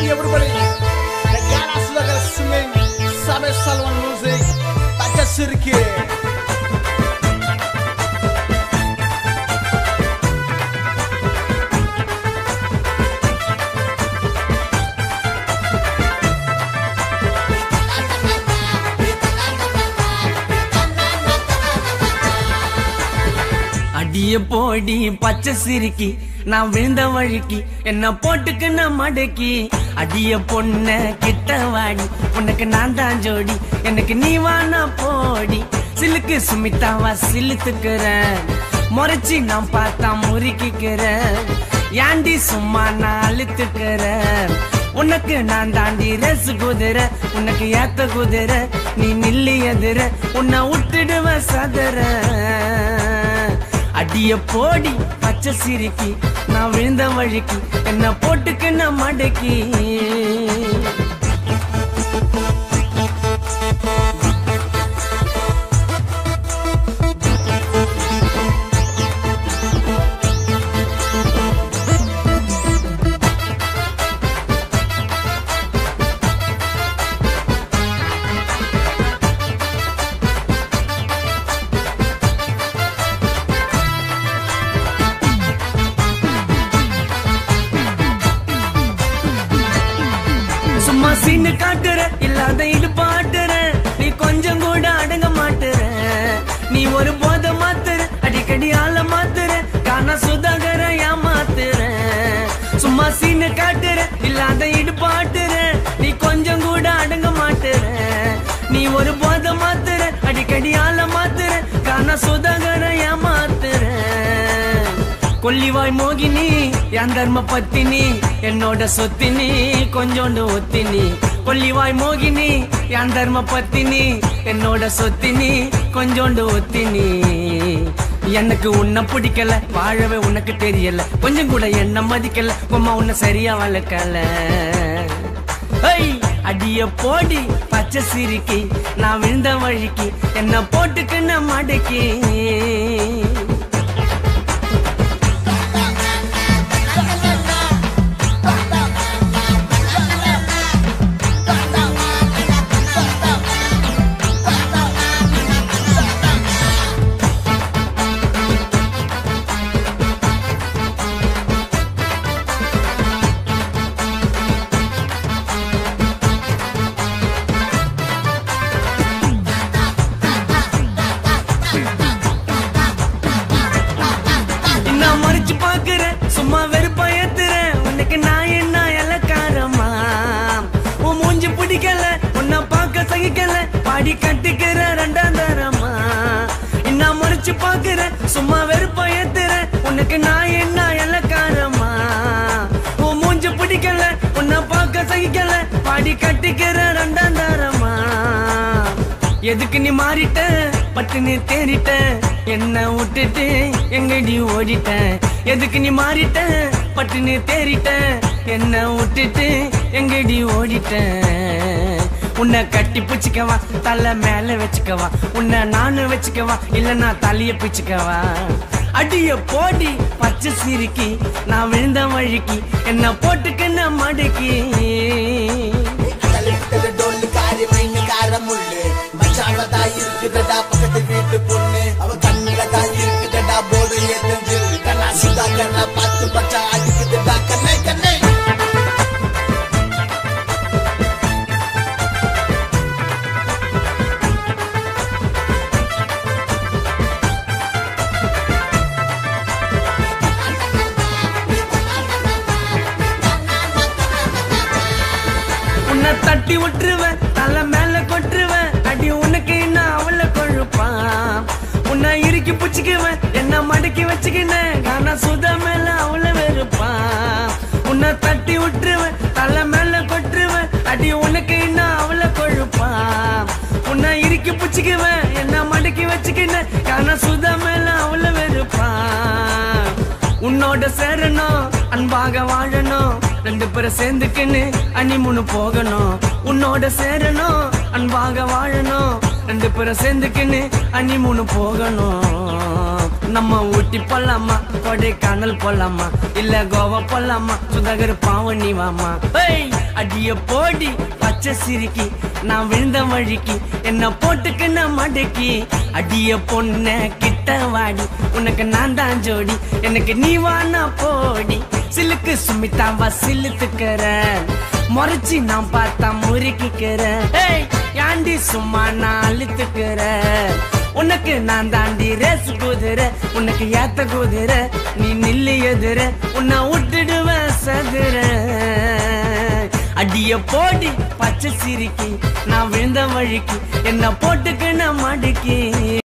everybody. The Ghana Slugger swimming. Sabe Salwan music. Bacha Sirki. அடிய போடி பச்சை சிரிக்கி நான் விழுந்த வழிக்கு என்ன போட்டுக்கு நான் மடக்கி அடிய பொண்ண கிட்ட வாடி உனக்கு நான் தான் ஜோடி எனக்கு நீ வானா போடி சிலுக்கு சுமிதாவா சிலுத்துக்கிறேன் முறைச்சி நான் பார்த்தா முறுக்கிக்கிறேன் ஏண்டி சும்மா நான் அழுத்துக்கிறேன் உனக்கு நான் தாண்டி ரசு குதிரை உனக்கு ஏத்த குதிரை நீ நில்லி எதிர உன்னை விட்டுடுவ சதுர அடிய போடி பச்சை சிரிக்கி நான் விழுந்த வழிக்கு என்ன போட்டுக்கு நான் மடக்கி சும்மா சீனு காட்டுற இல்லாத இடுப்பாட்டுற நீ கொஞ்சம் கூட அடங்க மாட்டுற நீ ஒரு போத மாத்துற அடிக்கடி ஆள மாத்துற காண சுதாகர ஏமாத்துற சும்மா சீனு காட்டுற இல்லாத இடுப்பாட்டுற நீ கொஞ்சம் கூட அடங்க மாட்டுற நீ ஒரு போத மாத்துற அடிக்கடி ஆள மாத்துற காண சுதாகர ஏமாத்துற கொல்லிவாய் மோகினி என் தர்ம பத்தினி என்னோட சொத்தினி கொஞ்சோண்டு ஒத்தினி கொல்லிவாய் மோகினி என் தர்ம பத்தினி என்னோட சொத்தினி கொஞ்சோண்டு ஒத்தினி எனக்கு உன்னை பிடிக்கல வாழவே உனக்கு தெரியல கொஞ்சம் கூட என்ன மதிக்கல உம்மா உன்னை சரியா வளர்க்கல ஐய், அடிய போடி பச்சை சிரிக்கி நான் விழுந்த வழிக்கு என்ன போட்டுக்கு நான் மடக்கி நான் மறைச்சு பாக்குறேன் சும்மா வெறுப்பா ஏத்துறேன் உனக்கு நான் என்ன இலக்காரமா உன் மூஞ்சி பிடிக்கல உன்னை பார்க்க சகிக்கல பாடி கட்டிக்கிற ரெண்டாம் தரமா நான் மறைச்சு பாக்குறேன் சும்மா வெறுப்பா ஏத்துறேன் உனக்கு நான் என்ன இலக்காரமா உன் மூஞ்சி பிடிக்கல உன்னை பார்க்க சகிக்கல பாடி கட்டிக்கிற ரெண்டாம் தரமா எதுக்கு நீ மாறிட்ட பட்டு நீ தேறிட்ட என்ன விட்டுட்டு எங்கடி ஓடிட்ட எதுக்கு நீ மாறிட்ட பட்டு நீ தேறிட்ட என்ன விட்டுட்டு எங்கடி ஓடிட்ட உன்னை கட்டி பிடிச்சிக்கவா தலை மேல வச்சுக்கவா உன்னை நானும் வச்சுக்கவா இல்ல நான் தலைய பிச்சுக்கவா அடிய போடி பச்சை சிரிக்கி நான் விழுந்த வழிக்கு என்ன போட்டுக்கு நான் மடக்கி தலைவிட்டது டோல்லு காரி மைனு கார முள்ளு மச்சான தான் இருக்குதடா பக்கத்து வீட்டு பொண்ணு அவ கண்ணுல தான் இருக்குதடா போது ஏத்தஞ்சு கண்ணா சுதா கண்ணா பார்த்து பச்சா அடிக்குதுடா கண்ணே கண்ணே உன்னை தட்டி விட்டுருவேன் தலை மேல கொட்டுருவேன் அடி உனக்கு என்ன அவளை கொழுப்பான் உன்னை இறுக்கி புச்சுக்குவேன் என்ன மடக்கி வச்சுக்கினேன் காணா சுதா மேல அவளை வெறுப்பான் உன்னை தட்டி விட்டுருவேன் தலை மேல கொட்டுருவேன் அடி உனக்கு என்ன அவளை கொழுப்பான் உன்னை இறுக்கி புச்சுக்குவேன் என்ன மடக்கி வச்சுக்கினேன் காணா சுதா மேல அவளை வெறுப்பான் உன்னோட சேரணும் அன்பாக வாழணும் ரெண்டு பேரும் சேர்ந்துக்கின்னு அனிமுனு போகணும் உன்னோட சேரணும் அன்பாக வாழணும் ரெண்டு பேரும் சேர்ந்துக்கின்னு அனிமுனு போகணும் நம்ம ஊட்டி போலாமா கொடைக்கானல் போலாமா இல்ல கோவா போலாமா சுதாகர் பாவனி வாமா ஏய் அடிய போடி பச்சை சிரிக்கி நான் விழுந்த வழிக்கு என்ன போட்டுக்கு நான் மடக்கி அடிய பொண்ண கிட்ட வாடி உனக்கு நான் தான் ஜோடி எனக்கு நீ வானா போடி சிலுக்கு சுமிதாவா சிலுத்துக்கிற முறைச்சி நான் பார்த்தா முறுக்கிக்கிறேன் ஏய் யாண்டி சும்மா நான் அழுத்துக்கிறேன் உனக்கு நான் தாண்டி ரேஸ் குதிரை உனக்கு ஏத்த குதிரை நீ நில்லு எதிர உன்னை விட்டுடுவேன் சதுர அடிய போடி பச்சை சிரிக்கி நான் விழுந்த வழிக்கு என்ன போட்டுக்கு நான் மடுக்கி